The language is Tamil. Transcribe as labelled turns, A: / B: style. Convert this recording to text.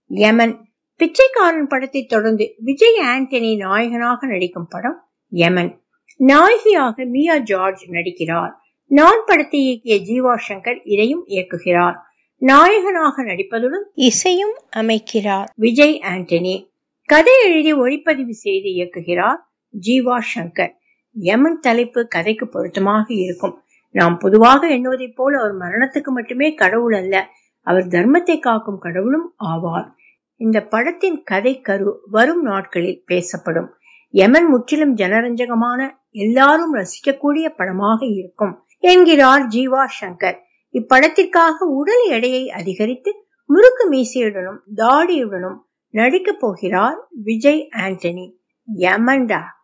A: யமன் பிச்சைக்காரன் படத்தை தொடர்ந்து விஜய் ஆண்டனி நாயகனாக நடிக்கும் படம் யமன் நாயகியாக மியா ஜார்ஜ் நடிக்கிறார் நான் படத்தை இயக்கிய ஜீவா சங்கர் இதையும் இயக்குகிறார் நாயகனாக நடிப்பதுடன் இசையும் அமைக்கிறார் விஜய் ஆண்டனி கதை எழுதி ஒளிப்பதிவு செய்து இயக்குகிறார் ஜீவா சங்கர் யமன் தலைப்பு கதைக்கு பொருத்தமாக இருக்கும் நாம் பொதுவாக எண்ணுவதைப் போல் அவர் மரணத்துக்கு மட்டுமே கடவுள் அல்ல அவர் தர்மத்தை காக்கும் கடவுளும் ஆவார் இந்த படத்தின் கதை கரு வரும் நாட்களில் பேசப்படும் யமன் முற்றிலும் ஜனரஞ்சகமான எல்லாரும் ரசிக்கக்கூடிய படமாக இருக்கும் என்கிறார் ஜீவா சங்கர் இப்படத்திற்காக உடல் எடையை அதிகரித்து முறுக்கு மீசையுடனும் தாடியுடனும் நடிக்கப் போகிறார் விஜய் ஆண்டனி யமன்டா